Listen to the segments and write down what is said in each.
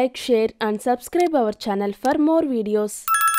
like, share, and subscribe our channel for more videos.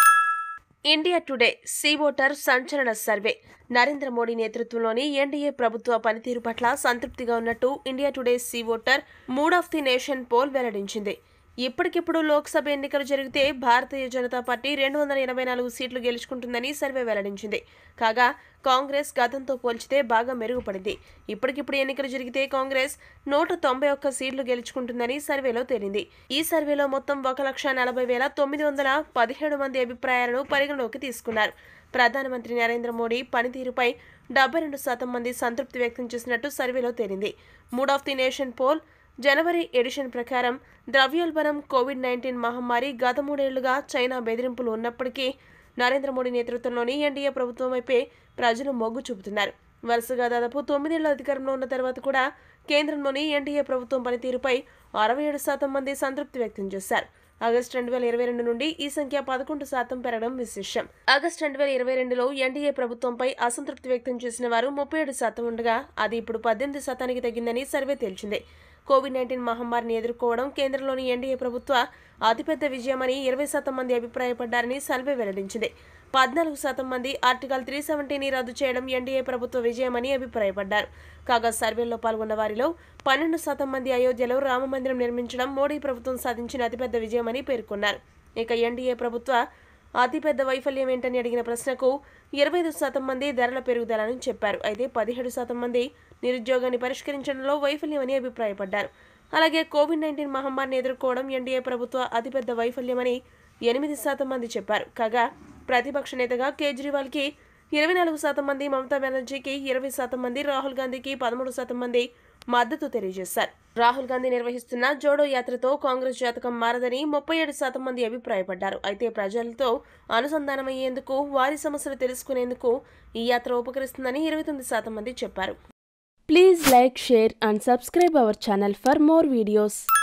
India today C voter సంచలన సర్వే నరేంద్ర మోడీ నేతృత్వంలోని NDA ప్రభుత్వ పనితీరు పట్ల సంతృప్తిగా ఉన్నట్టు India today C voter mood of the nation poll వెల్లడించింది ఇప్పటికిప్పుడు లోక్సభ ఎన్నికలు జరిగితే భారతీయ జనతా పార్టీ రెండు వందల ఎనభై నాలుగు సీట్లు గెలుచుకుంటుందని సర్వే వెల్లడించింది కాగా కాంగ్రెస్ గతంతో పోల్చితే బాగా మెరుగుపడింది ఇప్పటికిప్పుడు ఎన్నికలు జరిగితే కాంగ్రెస్ నూట తొంభై ఒక్క సీట్లు గెలుచుకుంటుందని సర్వేలో తేలింది ఈ సర్వేలో మొత్తం ఒక లక్ష నలభై వేల తొమ్మిది వందల పదిహేడు మంది అభిప్రాయాలను పరిగణలోకి తీసుకున్నారు ప్రధానమంత్రి నరేంద్ర మోడీ పనితీరుపై డెబ్బై రెండు శాతం మంది సంతృప్తి వ్యక్తం చేసినట్టు సర్వేలో తేలింది mood of the nation poll జనవరి ఎడిషన్ ప్రకారం ద్రవ్యోల్బణం కోవిడ్ నైన్టీన్ మహమ్మారి గత మూడేళ్లుగా చైనా బెదిరింపులు ఉన్నప్పటికీ నరేంద్ర మోడీ నేతృత్వంలోని ఎన్డీఏ ప్రభుత్వం వైపే ప్రజలు మొగ్గు చూపుతున్నారు వరుసగా దాదాపు తొమ్మిదేళ్ల అధికారంలో ఉన్న తర్వాత కూడా కేంద్రంలోని ఎన్డీఏ ప్రభుత్వం పనితీరుపై అరవై ఏడు శాతం మంది సంతృప్తి వ్యక్తం చేశారు ఆగస్టు రెండు వేల ఇరవై రెండు నుండి ఈ సంఖ్య పదకొండు శాతం పెరగడం విశేషం ఆగస్టు రెండు వేల ఇరవై రెండులో ఎన్డీఏ ప్రభుత్వంపై అసంతృప్తి వ్యక్తం చేసిన వారు ముప్పై ఏడు శాతం ఉండగా అది ఇప్పుడు పద్దెనిమిది శాతానికి తగ్గిందని సర్వే తేల్చింది కోవిడ్ నైన్టీన్ మహమ్మారిని ఎదుర్కోవడం కేంద్రంలోని ఎన్డీఏ ప్రభుత్వ అతిపెద్ద విజయమని ఇరవై శాతం మంది అభిప్రాయపడ్డారని సర్వే వెల్లడించింది పద్నాలుగు శాతం మంది ఆర్టికల్ త్రీ సెవెంటీని రద్దు చేయడం ఎన్డీఏ ప్రభుత్వ విజయమని అభిప్రాయపడ్డారు కాగా సర్వేలో పాల్గొన్న వారిలో పన్నెండు శాతం మంది అయోధ్యలో రామమందిరం నిర్మించడం మోడీ ప్రభుత్వం సాధించిన అతిపెద్ద విజయమని పేర్కొన్నారు ఇక ఎన్డీఏ ప్రభుత్వ అతిపెద్ద వైఫల్యం ఏంటని అడిగిన ప్రశ్నకు ఇరవై ఐదు శాతం మంది ధరల పెరుగుదలని చెప్పారు అయితే పదిహేడు శాతం మంది నిరుద్యోగాన్ని పరిష్కరించడంలో వైఫల్యమని అభిప్రాయపడ్డారు అలాగే కోవిడ్ నైన్టీన్ మహమ్మారిని ఎదుర్కోవడం ఎన్డీఏ ప్రభుత్వ అతిపెద్ద వైఫల్యమని ఎనిమిది శాతం మంది చెప్పారు కాగా ప్రతిపక్ష నేతగా కేజ్రీవాల్కి ఇరవై నాలుగు శాతం మంది మమతా బెనర్జీకి ఇరవై శాతం మంది రాహుల్ గాంధీకి పదమూడు శాతం మంది మద్దతు తెలియజేశారు రాహుల్ గాంధీ నిర్వహిస్తున్న జోడో యాత్రతో కాంగ్రెస్ జాతకం మారదని ముప్పై ఏడు శాతం మంది అభిప్రాయపడ్డారు అయితే ప్రజలతో అనుసంధానమయ్యేందుకు వారి సమస్యలు తెలుసుకునేందుకు ఈ యాత్ర ఉపకరిస్తుందని ఇరవై తొమ్మిది శాతం మంది చెప్పారు Please like, share, and subscribe our channel for more videos.